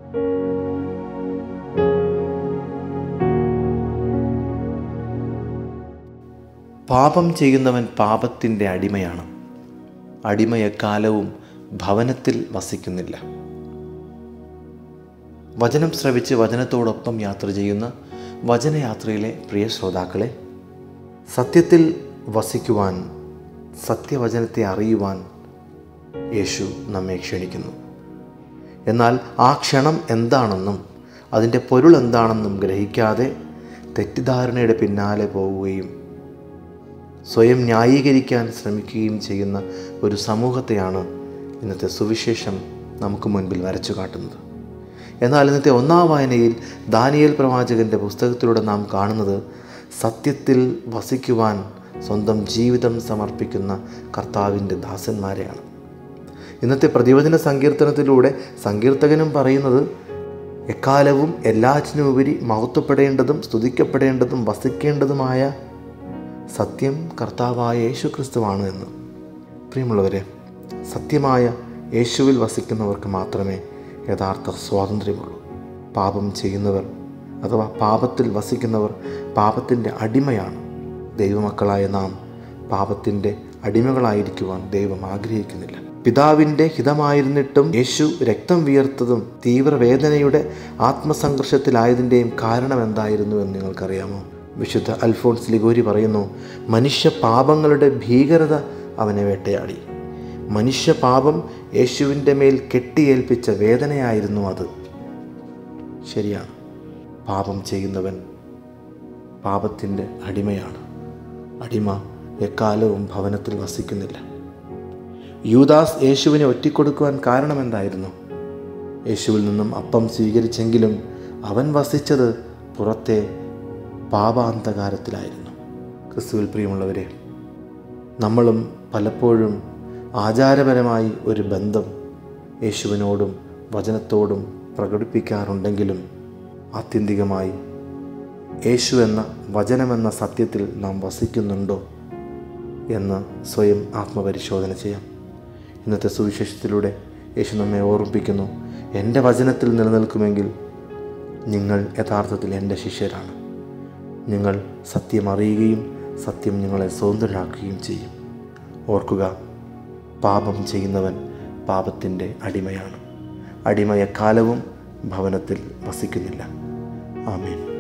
പാപം ചെയ്യുന്നവൻ പാപത്തിൻ്റെ അടിമയാണ് അടിമ എക്കാലവും ഭവനത്തിൽ വസിക്കുന്നില്ല വചനം ശ്രവിച്ച് വചനത്തോടൊപ്പം യാത്ര ചെയ്യുന്ന വചനയാത്രയിലെ പ്രിയ ശ്രോതാക്കളെ സത്യത്തിൽ വസിക്കുവാൻ സത്യവചനത്തെ അറിയുവാൻ യേശു നമ്മെ ക്ഷണിക്കുന്നു എന്നാൽ ആ ക്ഷണം എന്താണെന്നും അതിൻ്റെ പൊരുൾ എന്താണെന്നും ഗ്രഹിക്കാതെ തെറ്റിദ്ധാരണയുടെ പിന്നാലെ പോവുകയും സ്വയം ന്യായീകരിക്കാൻ ശ്രമിക്കുകയും ചെയ്യുന്ന ഒരു സമൂഹത്തെയാണ് ഇന്നത്തെ സുവിശേഷം നമുക്ക് മുൻപിൽ വരച്ചു കാട്ടുന്നത് എന്നാൽ ഇന്നത്തെ ഒന്നാം വായനയിൽ ദാനിയേൽ പ്രവാചകൻ്റെ പുസ്തകത്തിലൂടെ നാം കാണുന്നത് സത്യത്തിൽ വസിക്കുവാൻ സ്വന്തം ജീവിതം സമർപ്പിക്കുന്ന കർത്താവിൻ്റെ ദാസന്മാരെയാണ് ഇന്നത്തെ പ്രതിവചന സങ്കീർത്തനത്തിലൂടെ സങ്കീർത്തകനും പറയുന്നത് എക്കാലവും എല്ലാറ്റിനുമുപരി മഹത്വപ്പെടേണ്ടതും സ്തുതിക്കപ്പെടേണ്ടതും വസിക്കേണ്ടതുമായ സത്യം കർത്താവായ യേശു ക്രിസ്തുവാണ് എന്ന് പ്രിയമുള്ളവരെ സത്യമായ യേശുവിൽ വസിക്കുന്നവർക്ക് മാത്രമേ യഥാർത്ഥ സ്വാതന്ത്ര്യമുള്ളൂ പാപം ചെയ്യുന്നവർ അഥവാ പാപത്തിൽ വസിക്കുന്നവർ പാപത്തിൻ്റെ അടിമയാണ് ദൈവമക്കളായ നാം പാപത്തിൻ്റെ അടിമകളായിരിക്കുവാൻ ദൈവം ആഗ്രഹിക്കുന്നില്ല പിതാവിൻ്റെ ഹിതമായിരുന്നിട്ടും യേശു രക്തം വിയർത്തതും തീവ്രവേദനയുടെ ആത്മസംഘർഷത്തിലായതിൻ്റെയും കാരണം എന്തായിരുന്നു എന്ന് നിങ്ങൾക്കറിയാമോ വിശുദ്ധ അൽഫോൺസ് ലിഗോരി പറയുന്നു മനുഷ്യ പാപങ്ങളുടെ ഭീകരത അവനെ വേട്ടയാടി മനുഷ്യ പാപം യേശുവിൻ്റെ മേൽ കെട്ടിയേൽപ്പിച്ച വേദനയായിരുന്നു അത് ശരിയാണ് പാപം ചെയ്യുന്നവൻ പാപത്തിൻ്റെ അടിമയാണ് അടിമ എക്കാലവും ഭവനത്തിൽ വസിക്കുന്നില്ല യൂദാസ് യേശുവിനെ ഒറ്റിക്കൊടുക്കുവാൻ കാരണമെന്തായിരുന്നു യേശുവിൽ നിന്നും അപ്പം സ്വീകരിച്ചെങ്കിലും അവൻ വസിച്ചത് പുറത്തെ പാപാന്തകാരത്തിലായിരുന്നു ക്രിസ്തുവിൽ പ്രിയമുള്ളവരെ നമ്മളും പലപ്പോഴും ആചാരപരമായി ഒരു ബന്ധം യേശുവിനോടും വചനത്തോടും പ്രകടിപ്പിക്കാറുണ്ടെങ്കിലും ആത്യന്തികമായി യേശു എന്ന വചനമെന്ന സത്യത്തിൽ നാം വസിക്കുന്നുണ്ടോ എന്ന് സ്വയം ആത്മപരിശോധന ചെയ്യാം ഇന്നത്തെ സുവിശേഷത്തിലൂടെ യേശു നമ്മെ ഓർമ്മിപ്പിക്കുന്നു എൻ്റെ വചനത്തിൽ നിലനിൽക്കുമെങ്കിൽ നിങ്ങൾ യഥാർത്ഥത്തിൽ എൻ്റെ ശിഷ്യരാണ് നിങ്ങൾ സത്യം അറിയുകയും സത്യം നിങ്ങളെ സ്വതന്ത്രരാക്കുകയും ചെയ്യും ഓർക്കുക പാപം ചെയ്യുന്നവൻ പാപത്തിൻ്റെ അടിമയാണ് അടിമ എക്കാലവും ഭവനത്തിൽ വസിക്കുന്നില്ല ആമേൻ